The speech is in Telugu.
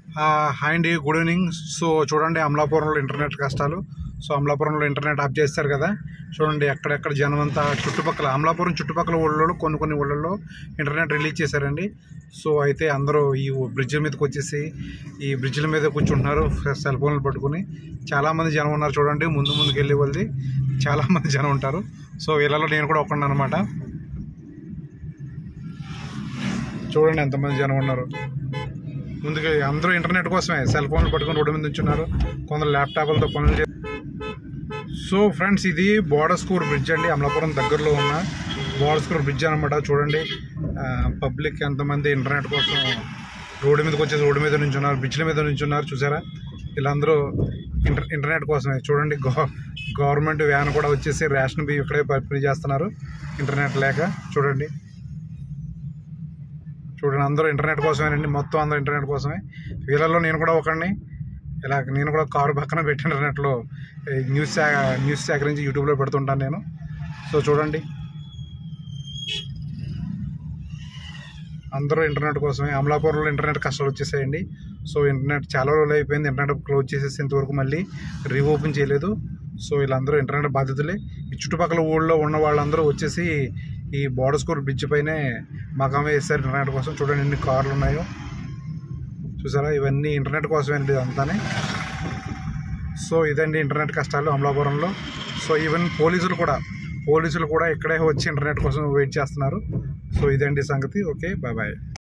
హాయ్ అండి గుడ్ ఈవినింగ్ సో చూడండి అమలాపురంలో ఇంటర్నెట్ కష్టాలు సో అమలాపురంలో ఇంటర్నెట్ ఆఫ్ చేస్తారు కదా చూడండి ఎక్కడెక్కడ జనం అంతా చుట్టుపక్కల అమలాపురం చుట్టుపక్కల ఊళ్ళలో కొన్ని కొన్ని ఊళ్ళలో ఇంటర్నెట్ రిలీజ్ చేశారండి సో అయితే అందరూ ఈ బ్రిడ్జ్ మీదకి వచ్చేసి ఈ బ్రిడ్జ్ల మీద కూర్చుంటున్నారు సెల్ ఫోన్లు పట్టుకుని చాలామంది జనం ఉన్నారు చూడండి ముందు ముందుకు వెళ్ళే వాళ్ళది చాలామంది జనం ఉంటారు సో వీళ్ళలో నేను కూడా ఒక్కడిని అనమాట చూడండి ఎంతమంది జనం ఉన్నారు ముందుగా అందరూ ఇంటర్నెట్ కోసమే సెల్ ఫోన్లు పట్టుకొని రోడ్డు మీద ఉంచున్నారు కొందరు ల్యాప్టాప్లతో పనులు చే సో ఫ్రెండ్స్ ఇది బోర్డస్కూర్ బ్రిడ్జ్ అండి అమలాపురం దగ్గరలో ఉన్న బోర్డస్కూర్ బ్రిడ్జ్ అనమాట చూడండి పబ్లిక్ ఎంతమంది ఇంటర్నెట్ కోసం రోడ్డు మీదకి వచ్చేసి రోడ్డు మీద నుంచి ఉన్నారు బ్రిడ్జ్ల మీద నుంచి ఉన్నారు చూసారా వీళ్ళందరూ ఇంటర్ ఇంటర్నెట్ కోసమే చూడండి గవ గవర్నమెంట్ వ్యాన్ కూడా వచ్చేసి రేషన్ బియ్యం ఇక్కడే పంపిణీ చేస్తున్నారు ఇంటర్నెట్ లేక చూడండి చూడండి అందరూ ఇంటర్నెట్ కోసమేనండి మొత్తం అందరూ ఇంటర్నెట్ కోసమే వీళ్ళల్లో నేను కూడా ఒకడిని ఇలా నేను కూడా కారు పక్కన పెట్టి ఇంటర్నెట్లో ఈ న్యూస్ సే న్యూస్ సేకరించి యూట్యూబ్లో పెడుతుంటాను నేను సో చూడండి అందరూ ఇంటర్నెట్ కోసమే అమలాపురంలో ఇంటర్నెట్ కష్టాలు వచ్చేసాయండి సో ఇంటర్నెట్ చాలా రోజులు అయిపోయింది ఇంటర్నెట్ క్లోజ్ చేసేసి ఇంతవరకు మళ్ళీ రీఓపెన్ చేయలేదు సో వీళ్ళందరూ ఇంటర్నెట్ బాధితులే ఈ చుట్టుపక్కల ఊళ్ళో ఉన్న వాళ్ళందరూ వచ్చేసి ఈ బోర్డర్ స్కూర్ బ్రిడ్జ్ పైనే మకం వేస్తారు ఇంటర్నెట్ కోసం చూడండి ఎన్ని కార్లు ఉన్నాయో చూసారా ఇవన్నీ ఇంటర్నెట్ కోసమేనండి ఇదంతానే సో ఇదండి ఇంటర్నెట్ కష్టాలు అమలాపురంలో సో ఈవెన్ పోలీసులు కూడా పోలీసులు కూడా ఇక్కడే వచ్చి ఇంటర్నెట్ కోసం వెయిట్ చేస్తున్నారు సో ఇదండి సంగతి ఓకే బాయ్ బాయ్